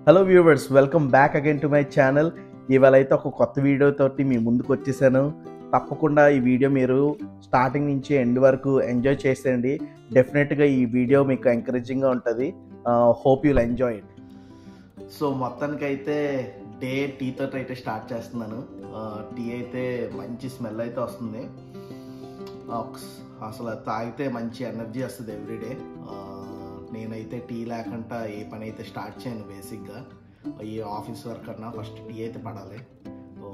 hello viewers welcome back again to my channel ఇవాళ అయితే ఒక కొత్త వీడియోతోటి మీ ముందుకు వచ్చేసాను తప్పకుండా ఈ వీడియో మీరు స్టార్టింగ్ నుంచి ఎండ్ వరకు ఎంజాయ్ చేసేయండి డెఫినెట్గా ఈ వీడియో మీకు ఎంకరేజింగ్గా ఉంటుంది hope you'll enjoy it so మొత్తానికి అయితే డే టీతో అయితే స్టార్ట్ చేస్తున్నాను టీ అయితే మంచి స్మెల్ అయితే వస్తుంది ఆక్స్- అసలు అది తాగితే మంచి ఎనర్జీ వస్తుంది ఎవ్రీడే నేనైతే టీ లేకుండా ఏ పని అయితే స్టార్ట్ చేయను బేసిక్గా ఈ ఆఫీస్ వర్క్ అన్నా ఫస్ట్ టీ అయితే పడాలి ఓ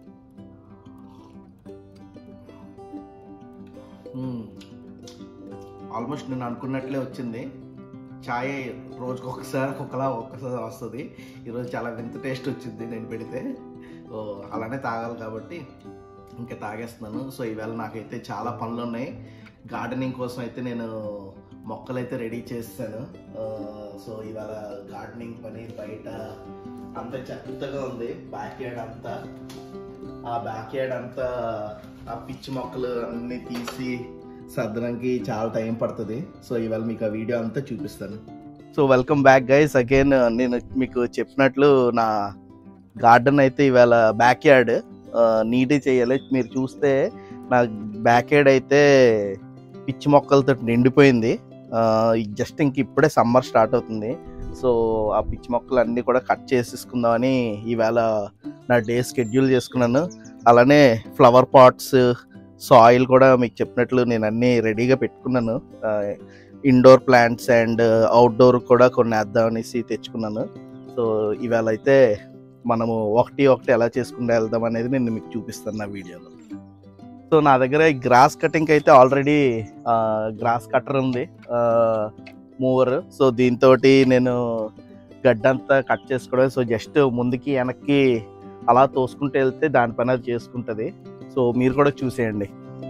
ఆల్మోస్ట్ నేను అనుకున్నట్లే వచ్చింది ఛాయ్ రోజుకి ఒకసారి ఒక్కొక్కలా ఒక్కసారి వస్తుంది ఈరోజు చాలా వింత టేస్ట్ వచ్చింది నేను పెడితే ఓ అలానే తాగాలి కాబట్టి ఇంకా తాగేస్తున్నాను సో ఈవేళ నాకైతే చాలా పనులు ఉన్నాయి గార్డెనింగ్ కోసం అయితే నేను మొక్కలు అయితే రెడీ చేస్తాను సో ఇవాళ గార్డెనింగ్ పని బయట అంత చెత్తగా ఉంది బ్యాక్ యార్డ్ అంతా ఆ బ్యాక్ యార్డ్ అంతా ఆ పిచ్చి మొక్కలు అన్ని తీసి సర్దడానికి చాలా టైం పడుతుంది సో ఇవాళ మీకు ఆ వీడియో అంతా చూపిస్తాను so welcome back guys again నేను మీకు చెప్పినట్లు నా గార్డెన్ అయితే ఇవాళ బ్యాక్ యార్డ్ నీట్గా చేయాలి మీరు చూస్తే నా బ్యాక్ యార్డ్ అయితే పిచ్చి మొక్కలతో నిండిపోయింది జస్ట్ ఇంక ఇప్పుడే సమ్మర్ స్టార్ట్ అవుతుంది సో ఆ పిచ్చి మొక్కలు అన్నీ కూడా కట్ చేసేసుకుందామని ఈవేళ నా డే షెడ్యూల్ చేసుకున్నాను అలానే ఫ్లవర్ పాట్స్ సాయిల్ కూడా మీకు చెప్పినట్లు నేను అన్నీ రెడీగా పెట్టుకున్నాను ఇండోర్ ప్లాంట్స్ అండ్ అవుట్డోర్ కూడా కొన్ని వేద్దామనేసి తెచ్చుకున్నాను సో ఇవాళ అయితే మనము ఒకటి ఒకటి ఎలా చేసుకుంటూ వెళ్దాం అనేది నేను మీకు చూపిస్తాను నా వీడియోలో సో నా దగ్గర ఈ గ్రాస్ కటింగ్ అయితే ఆల్రెడీ గ్రాస్ కట్టర్ ఉంది మూవర్ సో దీంతో నేను గడ్డంతా కట్ చేసుకోవడం సో జస్ట్ ముందుకి వెనక్కి అలా తోసుకుంటూ వెళ్తే దానిపైన అది చేసుకుంటుంది సో మీరు కూడా చూసేయండి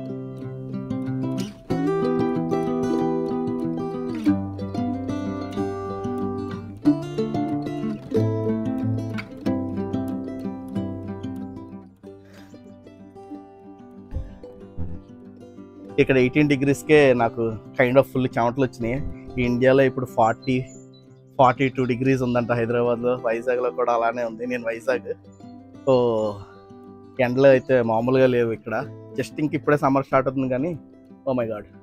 ఇక్కడ ఎయిటీన్ డిగ్రీస్కే నాకు కైండ్ ఆఫ్ ఫుల్ చెమటలు వచ్చినాయి ఈ ఇండియాలో ఇప్పుడు ఫార్టీ ఫార్టీ టూ డిగ్రీస్ ఉందంట హైదరాబాద్లో వైజాగ్లో కూడా అలానే ఉంది నేను వైజాగ్ సో ఎండలు అయితే మామూలుగా లేవు ఇక్కడ జస్ట్ ఇంక ఇప్పుడే సమ్మర్ స్టార్ట్ అవుతుంది కానీ ఓ మై గాడ్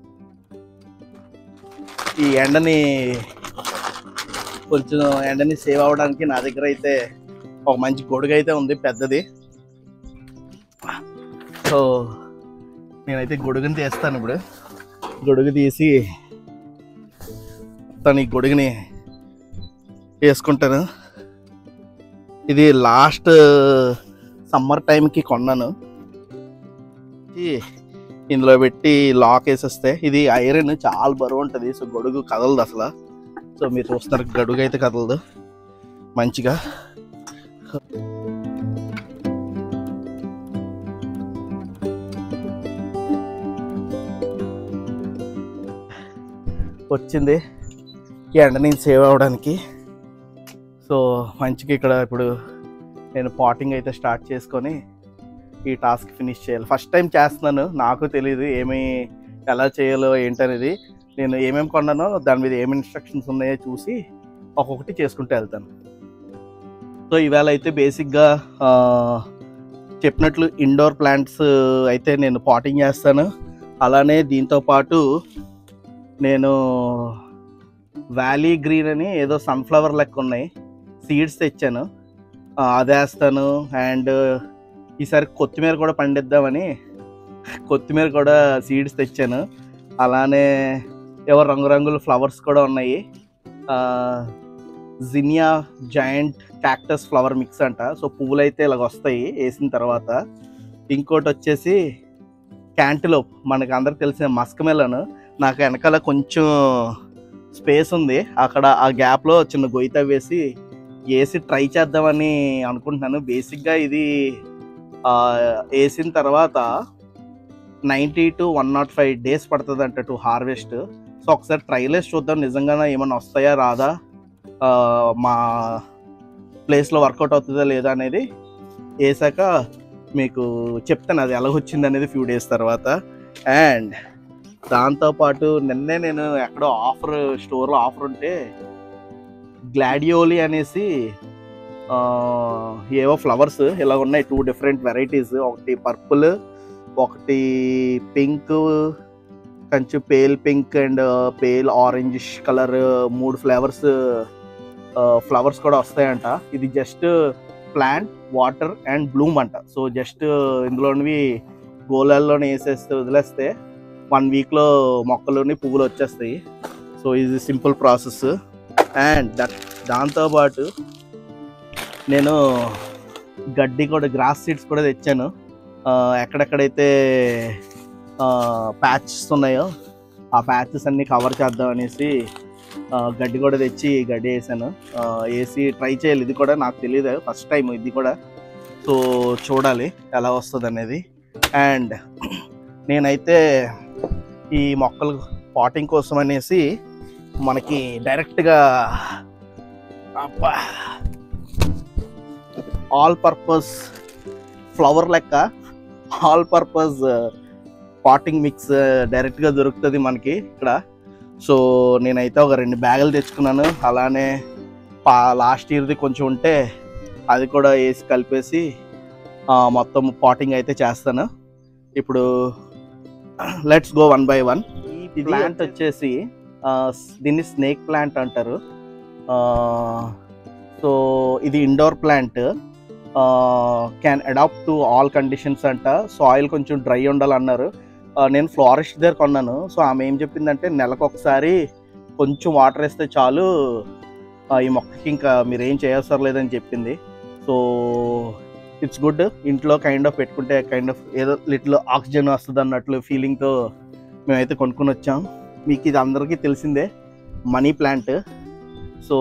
ఈ ఎండని కొంచెం ఎండని సేవ్ అవ్వడానికి నా దగ్గర అయితే ఒక మంచి గొడుగు అయితే ఉంది పెద్దది సో నేనైతే గొడుగుని తీస్తాను ఇప్పుడు గొడుగు తీసి తను ఈ గొడుగుని వేసుకుంటాను ఇది లాస్ట్ సమ్మర్ టైంకి కొన్నాను ఈ ఇందులో పెట్టి లాక్ వేసేస్తే ఇది ఐరన్ చాలా బరువు ఉంటుంది సో గొడుగు కదలదు అసలు సో మీరు చూస్తున్నారు గడుగు అయితే కదలదు మంచిగా వచ్చింది ఈ ఎండ నుంచి సేవ్ అవ్వడానికి సో మంచిగా ఇక్కడ ఇప్పుడు నేను పాటింగ్ అయితే స్టార్ట్ చేసుకొని ఈ టాస్క్ ఫినిష్ చేయాలి ఫస్ట్ టైం చేస్తున్నాను నాకు తెలియదు ఏమి ఎలా చేయాలో ఏంటనేది నేను ఏమేమి కొన్నానో దాని మీద ఏమి ఇన్స్ట్రక్షన్స్ ఉన్నాయో చూసి ఒక్కొక్కటి చేసుకుంటూ వెళ్తాను సో ఈవేళ అయితే బేసిక్గా ఆ, చెప్పినట్లు ఇండోర్ ప్లాంట్స్ అయితే నేను పాటింగ్ చేస్తాను అలానే దీంతో పాటు నేను వ్యాలీ గ్రీన్ అని ఏదో సన్ఫ్లవర్ లెక్క ఉన్నాయి సీడ్స్ తెచ్చాను ఆ, అది వేస్తాను అండ్ ఈసారి కొత్తిమీర కూడా పండిద్దామని కొత్తిమీర కూడా సీడ్స్ తెచ్చాను అలానే ఏవో రంగురంగుల ఫ్లవర్స్ కూడా ఉన్నాయి zinnia giant cactus flower mix అంట సో పువ్వులు అయితే ఇలాగ వస్తాయి వేసిన తర్వాత ఇంకోటి వచ్చేసి క్యాంటిలోప్ మనకు అందరికి తెలిసిన మస్క్ మెలన్ నాకు వెనకాల కొంచెం స్పేస్ ఉంది అక్కడ ఆ గ్యాప్లో చిన్న గొయ్యి తవ్వేసి వేసి ట్రై చేద్దామని అనుకుంటున్నాను బేసిక్గా ఇది ఆ, వేసిన తర్వాత ninety to one not five days పడుతుంది అంట టు హార్వెస్ట్ సో ఒకసారి ట్రైలేసి చూద్దాం నిజంగానే ఏమైనా వస్తాయా రాదా ఆ, మా ప్లేస్లో వర్కౌట్ అవుతుందా లేదా అనేది వేసాక మీకు చెప్తాను అది ఎలా వచ్చింది అనేది ఫ్యూ డేస్ తర్వాత అండ్ దాంతోపాటు నిన్నే నేను ఎక్కడో ఆఫర్ స్టోర్లో ఆఫర్ ఉంటే గ్లాడియోలి అనేసి ఆ, ఏవో ఫ్లవర్స్ ఇలా ఉన్నాయి టూ డిఫరెంట్ వెరైటీస్ ఒకటి పర్పుల్ ఒకటి పింక్ కొంచెం pale pink and pale orange colour మూడు ఫ్లేవర్స్ ఫ్లవర్స్ కూడా వస్తాయంట ఇది just plant water and bloom అంట సో జస్ట్ ఇందులోనివి గోళాల్లోనే వేసేస్తే వదిలేస్తే వన్ వీక్లో మొక్కలోని పువ్వులు వచ్చేస్తాయి సో ఇది సింపుల్ ప్రాసెస్ అండ్ దట్ దాంతోపాటు నేను గడ్డి కూడా గ్రాస్ సీడ్స్ కూడా తెచ్చాను ఆ, ఎక్కడెక్కడైతే ప్యాచెస్ ఉన్నాయో ఆ ప్యాచెస్ అన్ని కవర్ చేద్దాం అనేసి ఆ, గడ్డి కూడా తెచ్చి గడ్డి వేసాను ఆ, వేసి ట్రై చేయాలి ఇది కూడా నాకు తెలియదు ఫస్ట్ టైం ఇది కూడా సో చూడాలి ఎలా వస్తుంది అనేది అండ్ నేనైతే ఈ మొక్కలు పాటింగ్ కోసం అనేసి మనకి డైరెక్ట్గా అబ్బా ఆల్ పర్పస్ ఫ్లవర్ లెక్క ఆల్ పర్పస్ పాటింగ్ మిక్స్ డైరెక్ట్గా దొరుకుతుంది మనకి ఇక్కడ సో నేనైతే ఒక రెండు బ్యాగులు తెచ్చుకున్నాను అలానే పా లాస్ట్ ఇయర్ది కొంచెం ఉంటే అది కూడా వేసి కలిపేసి ఆ, మొత్తం పాటింగ్ అయితే చేస్తాను ఇప్పుడు let's go one by one ఈ ప్లాంట్ వచ్చేసి ఆ, దీన్ని స్నేక్ ప్లాంట్ అంటారు సో ఇది indoor plant can adapt to all conditions అంట సాయిల్ కొంచెం డ్రై ఉండాలన్నారు ఆ, నేను ఫ్లారిస్ట్ దగ్గర కొన్నాను సో ఆమె ఏం చెప్పిందంటే నెలకు ఒకసారి కొంచెం వాటర్ వేస్తే చాలు ఆ, ఈ మొక్కకి ఇంకా మీరు ఏం చేయవసరం లేదని చెప్పింది సో ఇట్స్ గుడ్ ఇంట్లో కైండ్ ఆఫ్ పెట్టుకుంటే కైండ్ ఆఫ్ ఏదో లిటిల్ ఆక్సిజన్ వస్తుంది అన్నట్లు ఫీలింగ్తో మేమైతే కొనుక్కొని వచ్చాం మీకు ఇది అందరికీ తెలిసిందే మనీ ప్లాంట్ సో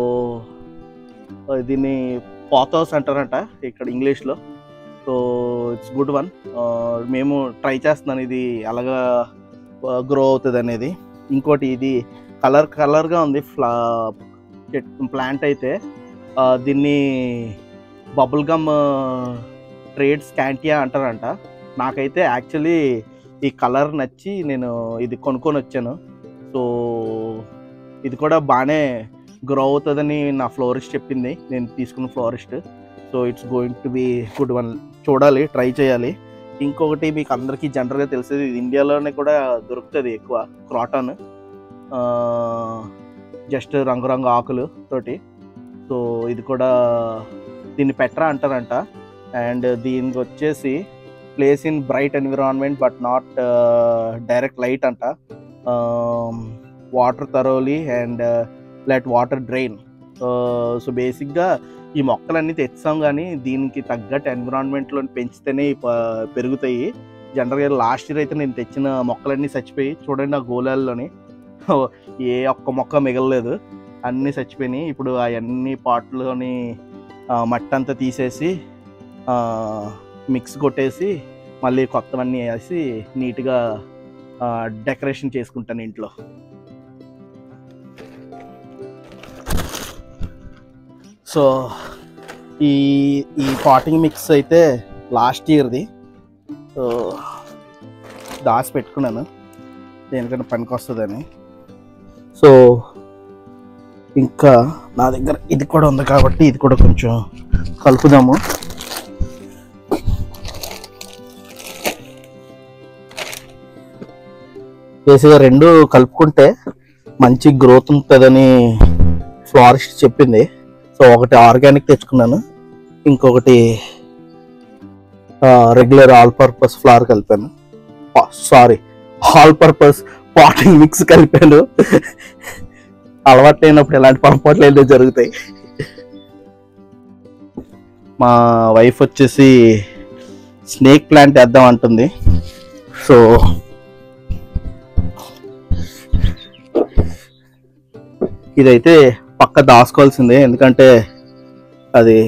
దీన్ని పాతోస్ అంటారంట ఇక్కడ ఇంగ్లీష్లో సో ఇట్స్ గుడ్ వన్ మేము ట్రై చేస్తున్నాను ఇది అలాగా గ్రో అవుతుంది అనేది ఇంకోటి ఇది కలర్ కలర్గా ఉంది ఫ్లా ప్లాంట్ అయితే ఆ, దీన్ని బబుల్ గమ్ ట్రేడ్ స్కాంటియా అంటారంట నాకైతే యాక్చువల్లీ ఈ కలర్ నచ్చి నేను ఇది కొనుక్కొని వచ్చాను సో ఇది కూడా బాగానే గ్రో అవుతుందని నా ఫ్లోరిస్ట్ చెప్పింది నేను తీసుకున్న florist so it's going to be good one చూడాలి ట్రై చేయాలి ఇంకొకటి మీకు అందరికీ జనరల్గా తెలిసేది ఇది ఇండియాలోనే కూడా దొరుకుతుంది ఎక్కువ క్రాటన్ జస్ట్ రంగురంగు ఆకులు తోటి సో ఇది కూడా దీన్ని పెట్రా అంటారంట అండ్ దీనికి వచ్చేసి place in bright environment but not direct light అంట water thoroughly and let water drain so బేసిక్గా ఈ మొక్కలన్నీ తెచ్చాం కానీ దీనికి తగ్గట్టు ఎన్విరాన్మెంట్లో పెంచితేనే ఈ ప- పెరుగుతాయి జనరల్గా లాస్ట్ ఇయర్ అయితే నేను తెచ్చిన మొక్కలన్నీ చచ్చిపోయి చూడండి ఆ గోళాల్లోని ఏ ఒక్క మొక్క మిగలలేదు అన్నీ చచ్చిపోయినాయి ఇప్పుడు అవన్నీ పాట్లోని మట్టి అంతా తీసేసి మిక్స్ కొట్టేసి మళ్ళీ కొత్తవన్నీ వేసి నీట్గా డెకరేషన్ చేసుకుంటాను ఇంట్లో సో ఈ ఈ పాటింగ్ మిక్స్ అయితే లాస్ట్ ఇయర్ది సో దాచి పెట్టుకున్నాను దేనికైనా పనికి వస్తుందని సో ఇంకా నా దగ్గర ఇది కూడా ఉంది కాబట్టి ఇది కూడా కొంచెం కలుపుదాము బేసిక్గా రెండు కలుపుకుంటే మంచి గ్రోత్ ఉంటుందని ఫ్లారిస్ట్ చెప్పింది సో ఒకటి ఆర్గానిక్ తెచ్చుకున్నాను ఇంకొకటి రెగ్యులర్ ఆల్ పర్పస్ ఫ్లవర్ కలిపాను sorry all purpose potting mix కలిపాను అలవాటు అయినప్పుడు ఇలాంటి పొరపాట్లు ఏదో జరుగుతాయి మా వైఫ్ వచ్చేసి స్నేక్ ప్లాంట్ వేద్దాం అంటుంది సో ఇదైతే పక్క దాచుకోవాల్సిందే ఎందుకంటే అది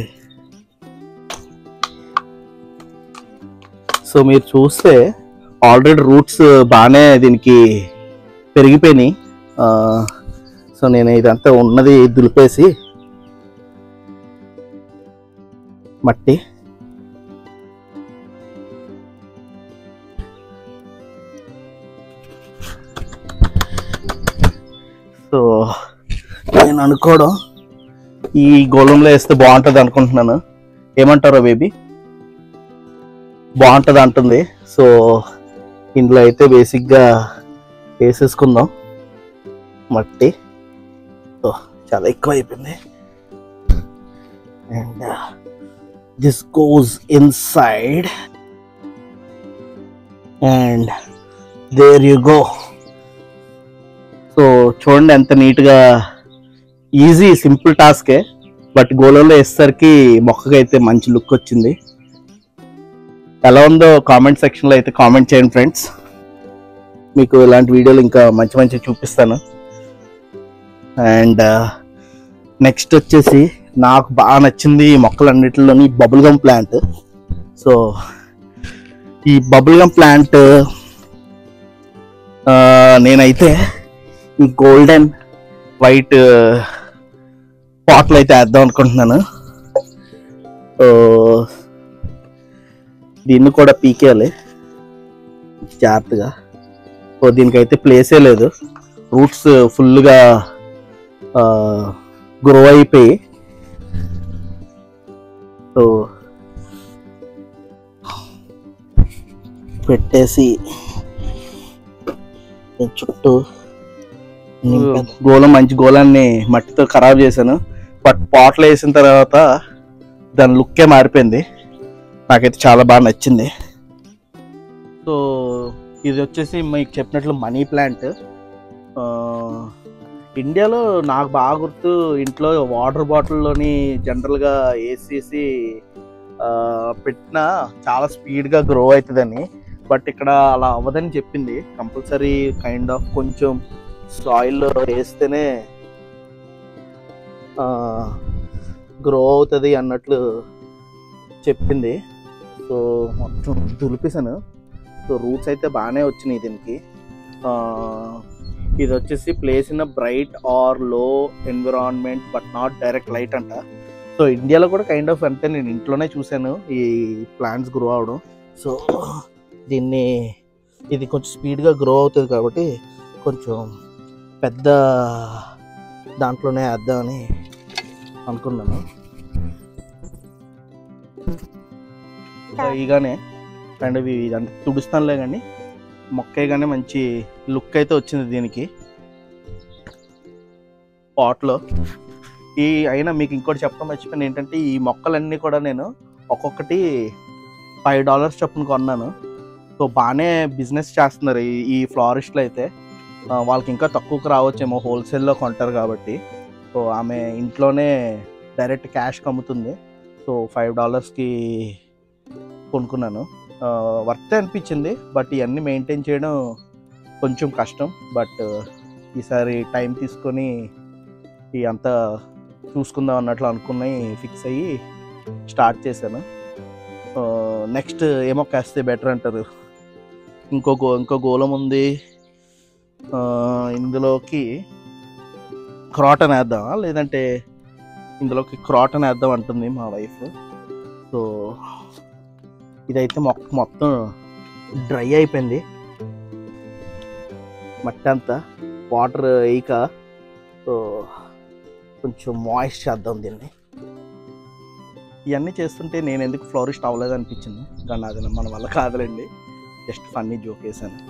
సో మీరు చూస్తే ఆల్రెడీ రూట్స్ బాగానే దీనికి పెరిగిపోయినాయి ఆ, సో నేను ఇదంతా ఉన్నది దులిపేసి మట్టి సో నేను అనుకోవడం ఈ గోళంలో వేస్తే బాగుంటుంది అనుకుంటున్నాను ఏమంటారో బేబీ బాగుంటుంది అంటుంది సో ఇందులో అయితే బేసిక్గా వేసేసుకుందాం మట్టి సో చాలా ఎక్కువ అయిపోయింది and this goes inside and there you go so చూడండి ఎంత నీట్గా ఈజీ సింపుల్ టాస్కే బట్ గోళంలో వేసేసరికి మొక్కకి అయితే మంచి లుక్ వచ్చింది ఎలా ఉందో కామెంట్ సెక్షన్లో అయితే కామెంట్ చేయండి ఫ్రెండ్స్ మీకు ఇలాంటి వీడియోలు ఇంకా మంచి మంచి చూపిస్తాను అండ్ నెక్స్ట్ వచ్చేసి నాకు బాగా నచ్చింది ఈ మొక్కలన్నిటిలోని బబుల్ గమ్ ప్లాంట్ సో ఈ బబుల్ గమ్ ప్లాంట్ నేనైతే ఈ గోల్డెన్ వైట్ పాట్లు అయితే వేద్దాం అనుకుంటున్నాను సో దీన్ని కూడా పీకేయాలి జాగ్రత్తగా సో దీనికైతే ప్లేసే లేదు రూట్స్ ఫుల్గా గ్రో అయిపోయి సో పెట్టేసి దీని చుట్టూ గోళం మంచి గోళాన్ని మట్టితో ఖరాబ్ చేశాను బట్ పాట్లో వేసిన తర్వాత దాని లుక్కే మారిపోయింది నాకైతే చాలా బాగా నచ్చింది సో ఇది వచ్చేసి మీకు చెప్పినట్లు మనీ ప్లాంట్ ఇండియాలో నాకు బాగా గుర్తు ఇంట్లో వాటర్ బాటిల్లోని జనరల్గా వేసేసి పెట్టిన చాలా స్పీడ్గా గ్రో అవుతుందని బట్ ఇక్కడ అలా అవ్వదని చెప్పింది కంపల్సరీ కైండ్ ఆఫ్ కొంచెం సాయిల్లో వేస్తేనే గ్రో అవుతుంది అన్నట్లు చెప్పింది సో మొత్తం దులిపేశాను సో రూట్స్ అయితే బాగానే వచ్చినాయి దీనికి ఆ, ఇది వచ్చేసి place in bright or low environment but not direct light అంట సో ఇండియాలో కూడా కైండ్ ఆఫ్ అంతే నేను ఇంట్లోనే చూశాను ఈ ప్లాంట్స్ గ్రో అవడం సో దీన్ని ఇది కొంచెం స్పీడ్గా గ్రో అవుతుంది కాబట్టి కొంచెం పెద్ద దాంట్లోనే వేద్దామని అనుకున్నాను ఈగానే అండ్ ఇవి ఇదంతా తుడుస్తానులే కానీ మొక్క కానీ మంచి లుక్ అయితే వచ్చింది దీనికి పాట్లో ఈ అయినా మీకు ఇంకోటి చెప్పడం మర్చిపోయాను ఏంటంటే ఈ మొక్కలన్నీ కూడా నేను ఒక్కొక్కటి ఫైవ్ డాలర్స్ చొప్పున కొన్నాను సో బాగానే బిజినెస్ చేస్తున్నారు ఈ ఈ ఫ్లారిస్ట్లు అయితే ఆ, వాళ్ళకి ఇంకా తక్కువకు రావచ్చేమో హోల్సేల్లో కొంటారు కాబట్టి సో ఆమె ఇంట్లోనే డైరెక్ట్ క్యాష్ అమ్ముతుంది సో ఫైవ్ డాలర్స్కి కొనుక్కున్నాను వర్త్ అనిపించింది బట్ ఇవన్నీ మెయింటైన్ చేయడం కొంచెం కష్టం బట్ ఈసారి టైం తీసుకొని ఈ అంతా చూసుకుందాం అన్నట్లు అనుకున్నాయి ఫిక్స్ అయ్యి స్టార్ట్ చేశాను నెక్స్ట్ ఏమో కాస్తే బెటర్ అంటారు ఇంకో గో ఇంకో గోళం ఉంది ఆ, ఇందులోకి క్రాటన్ వేద్దామా లేదంటే ఇందులోకి క్రాటన్ వేద్దాం అంటుంది మా వైఫ్ సో ఇదైతే మొక్క మొత్తం డ్రై అయిపోయింది మట్టి అంతా వాటర్ వేయక సో కొంచెం మాయిస్ట్ చేద్దాం దీన్ని ఇవన్నీ చేస్తుంటే నేను ఎందుకు ఫ్లోరిస్ట్ అవ్వలేదు అనిపించింది కానీ అది మన వల్ల కాదులేండి జస్ట్ ఫన్నీ జోక్ వేసాను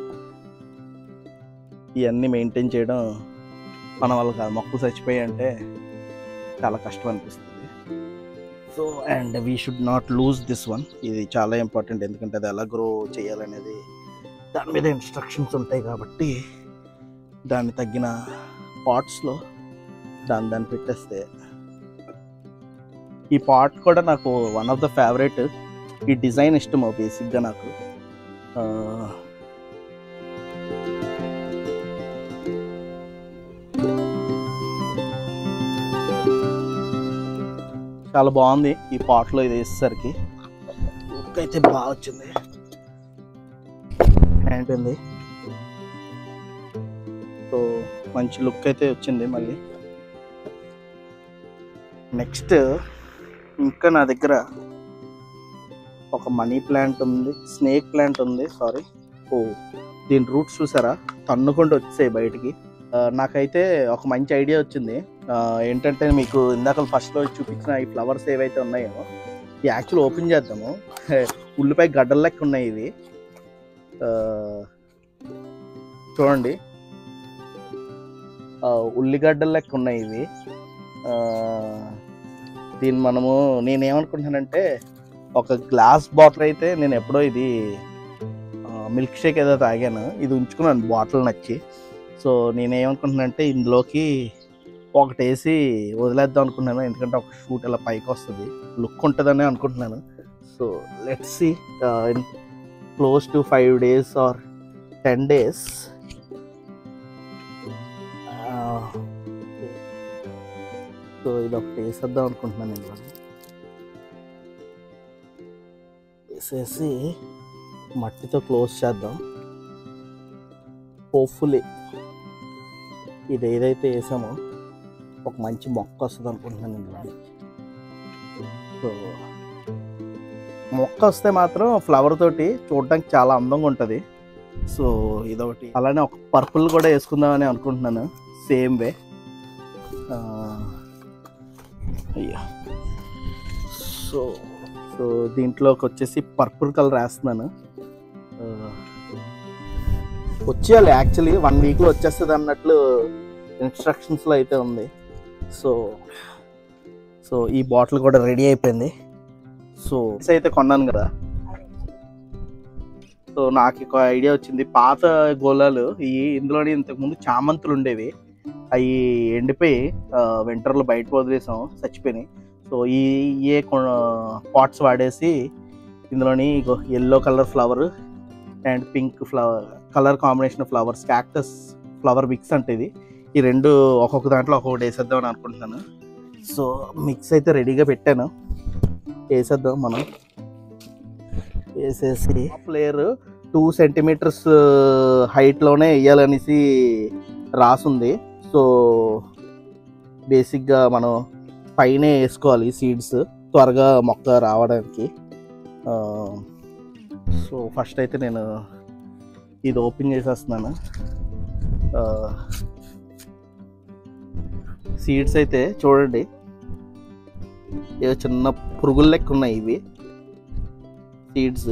ఇవన్నీ మెయింటైన్ చేయడం మన వల్ల కాదు మొక్కలు చచ్చిపోయాయి అంటే చాలా కష్టం అనిపిస్తుంది so and we should not lose this one ఇది చాలా ఇంపార్టెంట్ ఎందుకంటే అది ఎలా గ్రో చేయాలనేది దాని మీద ఇన్స్ట్రక్షన్స్ ఉంటాయి కాబట్టి దాన్ని తగ్గిన పాట్స్లో దాన్ని దాన్ని పెట్టేస్తే ఈ పాట్ కూడా నాకు వన్ ఆఫ్ ద ఫేవరెట్ ఈ డిజైన్ ఇష్టము బేసిక్గా నాకు ఆ, చాలా బాగుంది ఈ పాట్లో ఇది వేసేసరికి లుక్ అయితే బాగా వచ్చింది హ్యాండ్ ఉంది సో మంచి లుక్ అయితే వచ్చింది మళ్ళీ నెక్స్ట్ ఇంకా నా దగ్గర ఒక మనీ ప్లాంట్ ఉంది స్నేక్ ప్లాంట్ ఉంది సారీ ఓ దీని రూట్స్ చూసారా తన్నుకుంటూ వచ్చాయి బయటికి ఆ, నాకైతే ఒక మంచి ఐడియా వచ్చింది ఆ, ఏంటంటే మీకు ఇందాక ఫస్ట్లో చూపించిన ఈ ఫ్లవర్స్ ఏవైతే ఉన్నాయో ఈ యాక్చువల్ ఓపెన్ చేద్దాము ఉల్లిపాయ గడ్డల లెక్క ఉన్నాయి ఇవి ఆ, చూడండి ఆ, ఉల్లిగడ్డల లెక్క ఉన్నాయి ఇవి ఆ, దీన్ని మనము నేను ఏమనుకుంటున్నానంటే ఒక గ్లాస్ బాటిల్ అయితే నేను ఎప్పుడో ఇది మిల్క్ షేక్ ఏదో తాగాను ఇది ఉంచుకున్నాను బాటిల్ నచ్చి సో నేను ఏమనుకుంటున్నానంటే ఇందులోకి ఒకటి వేసి వదిలేద్దాం అనుకున్నాను ఎందుకంటే ఒక షూట్ ఇలా పైకి వస్తుంది లుక్ ఉంటుందని అనుకుంటున్నాను so let's see in close to five days or ten days so ఇది ఒకటి వేసేద్దాం అనుకుంటున్నాను ఇందులో వేసేసి మట్టితో క్లోజ్ చేద్దాం హోప్ఫుల్లీ ఇది ఏదైతే వేసామో ఒక మంచి మొక్క వస్తుంది అనుకుంటున్నాను ఇందులో సో మొక్క వస్తే మాత్రం ఫ్లవర్ తోటి చూడడానికి చాలా అందంగా ఉంటుంది సో ఇదొకటి అలానే ఒక పర్పుల్ కూడా వేసుకుందామని అనుకుంటున్నాను సేమ్ వే అయ్యా సో సో దీంట్లోకి వచ్చేసి పర్పుల్ కలర్ వేస్తున్నాను ఆ, వచ్చేయాలి యాక్చువల్లీ వన్ వీక్లో వచ్చేస్తుంది అన్నట్లు ఇన్స్ట్రక్షన్స్లో అయితే ఉంది సో సో ఈ బాటిల్ కూడా రెడీ అయిపోయింది సో this అయితే కొన్నాను కదా సో నాకు ఒక ఐడియా వచ్చింది పాత గోళాలు ఈ ఇందులోనే ఇంతకుముందు చామంతులు ఉండేవి అవి ఎండిపోయి వింటర్లో బయట వదిలేసాం చచ్చిపోయినాయి సో ఈ ఏ పాట్స్ వాడేసి ఇందులోని yellow colour flower and pink flower colour combination flowers cactus flower mix అంటే ఇది ఈ రెండు ఒక్కొక్క దాంట్లో ఒక్కొక్కటి వేసేద్దాం అని అనుకుంటున్నాను సో మిక్స్ అయితే రెడీగా పెట్టాను వేసేద్దాం మనం వేసేసి లేయర్ టూ సెంటీమీటర్స్ హైట్లోనే వేయాలనేసి రాసుంది సో బేసిక్గా మనం పైనే వేసుకోవాలి సీడ్స్ త్వరగా మొక్క రావడానికి ఆ, సో ఫస్ట్ అయితే నేను ఇది ఓపెన్ చేసేస్తున్నాను సీడ్స్ అయితే చూడండి ఏదో చిన్న పురుగుల లెక్క ఉన్నాయి ఇవి సీడ్స్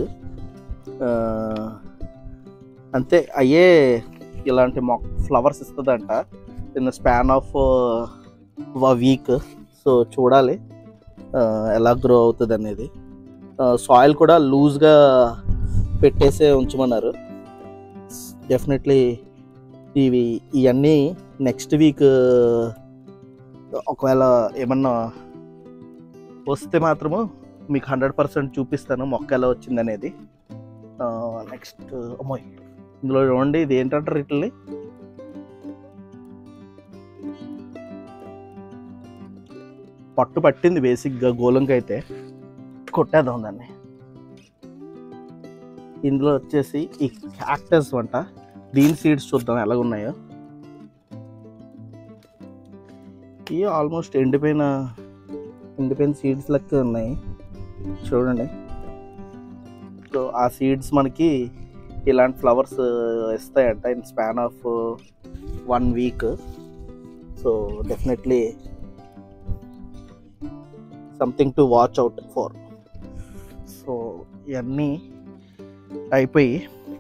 అంతే అయ్యే ఇలాంటి మొక్క ఫ్లవర్స్ ఇస్తుందంట in span of week so చూడాలి ఆ, ఎలా గ్రో అవుతుంది అనేది సాయిల్ కూడా లూజ్గా పెట్టేసే ఉంచమన్నారు డెఫినెట్లీ ఇవి ఇవన్నీ నెక్స్ట్ వీక్ ఒకవేళ ఏమన్నా వస్తే మాత్రము మీకు హండ్రెడ్ పర్సెంట్ చూపిస్తాను మొక్క ఎలా వచ్చింది అనేది నెక్స్ట్ అమ్మాయి ఇందులో చూడండి ఇది ఏంటంటారు వీటిని పట్టు పట్టింది బేసిక్గా గోలంకి అయితే కొట్టేద్దాం దాన్ని ఇందులో వచ్చేసి ఈ క్యాక్టస్ వంట దీని సీడ్స్ చూద్దాం ఎలా ఉన్నాయో ఇవి ఆల్మోస్ట్ ఎండిపోయిన ఎండిపోయిన సీడ్స్ లెక్క ఉన్నాయి చూడండి సో ఆ సీడ్స్ మనకి ఇలాంటి ఫ్లవర్స్ ఇస్తాయంట in span of one week so definitely something to watch out for so ఇవన్నీ అయిపోయి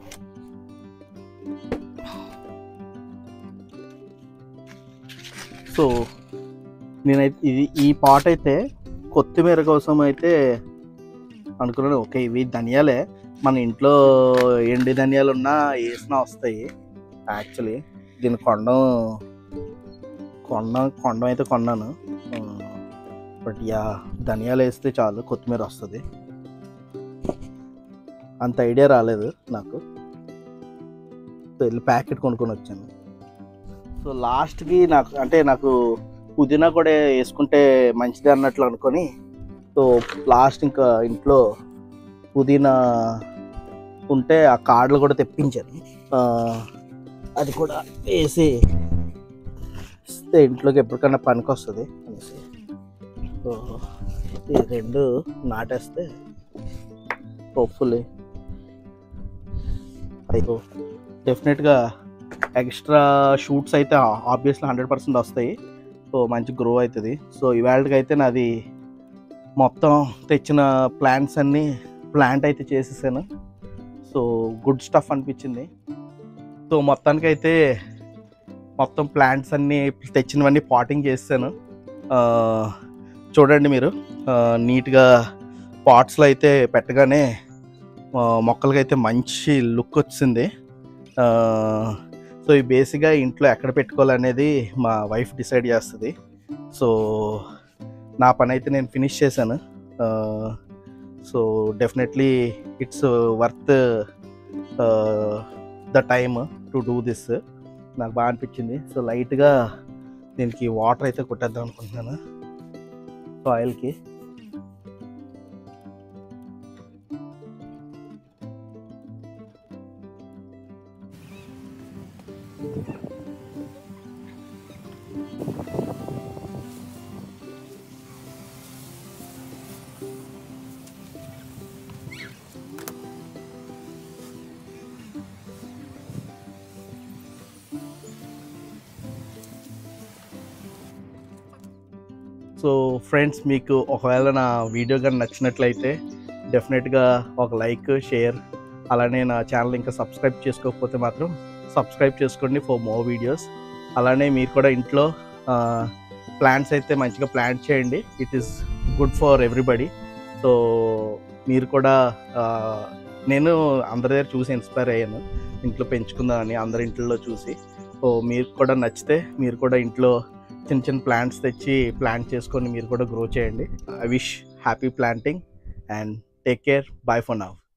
సో నేనైతే ఇది ఈ పాట్ అయితే కొత్తిమీర కోసం అయితే అనుకున్నాను ఓకే ఇవి ధనియాలే మన ఇంట్లో ఎండి ధనియాలు ఉన్నా వేసినా వస్తాయి యాక్చువల్లీ దీన్ని కొనడం కొన్న కొనడం అయితే కొన్నాను బట్ యా ధనియాలు వేస్తే చాలు కొత్తిమీర వస్తుంది అంత ఐడియా రాలేదు నాకు సో వెళ్ళి ప్యాకెట్ కొనుక్కొని వచ్చాను సో లాస్ట్కి నాకు అంటే నాకు పుదీనా కూడా వేసుకుంటే మంచిది అన్నట్లు అనుకొని సో లాస్ట్ ఇంకా ఇంట్లో పుదీనా ఉంటే ఆ కార్డులు కూడా తెప్పించాను ఆ, అది కూడా వేసి ఇస్తే ఇంట్లోకి ఎప్పటికైనా పనికి వస్తుంది అనేసి సో ఈ రెండు నాటేస్తే హోప్ఫుల్లీ అయితే డెఫినెట్గా ఎక్స్ట్రా షూట్స్ అయితే ఆబ్వియస్లీ హండ్రెడ్ పర్సెంట్ వస్తాయి సో మంచి గ్రో అవుతుంది సో ఇవాళకి అయితే నాది మొత్తం తెచ్చిన ప్లాంట్స్ అన్నీ ప్లాంట్ అయితే చేసేసాను సో గుడ్ స్టఫ్ అనిపించింది సో మొత్తానికైతే మొత్తం ప్లాంట్స్ అన్నీ తెచ్చినవన్నీ పాటింగ్ చేసాను ఆ, చూడండి మీరు ఆ, నీట్గా పాట్స్లో అయితే పెట్టగానే ఆ, మొక్కలకైతే మంచి లుక్ వచ్చింది ఆ, సో ఈ బేసిక్గా ఇంట్లో ఎక్కడ పెట్టుకోవాలనేది మా వైఫ్ డిసైడ్ చేస్తుంది సో నా పని అయితే నేను ఫినిష్ చేశాను so definitely it's worth the time to do this నాకు బాగా అనిపించింది సో లైట్గా దీనికి వాటర్ అయితే కొట్టేద్దాం అనుకుంటున్నాను సాయిల్కి సో ఫ్రెండ్స్ మీకు ఒకవేళ నా వీడియో కానీ నచ్చినట్లయితే డెఫినెట్గా ఒక లైక్ షేర్ అలానే నా ఛానల్ ఇంకా సబ్స్క్రైబ్ చేసుకోకపోతే మాత్రం సబ్స్క్రైబ్ చేసుకోండి ఫర్ మోర్ వీడియోస్ అలానే మీరు కూడా ఇంట్లో ప్లాంట్స్ అయితే మంచిగా ప్లాంట్ చేయండి it is good for everybody so మీరు కూడా ఆ, నేను అందరి దగ్గర చూసి ఇన్స్పైర్ అయ్యాను ఇంట్లో పెంచుకుందామని అందరి ఇంట్లో చూసి సో మీరు కూడా నచ్చితే మీరు కూడా ఇంట్లో చిన్న చిన్న ప్లాంట్స్ తెచ్చి ప్లాంట్ చేసుకొని మీరు కూడా గ్రో చేయండి I wish happy planting and take care bye for now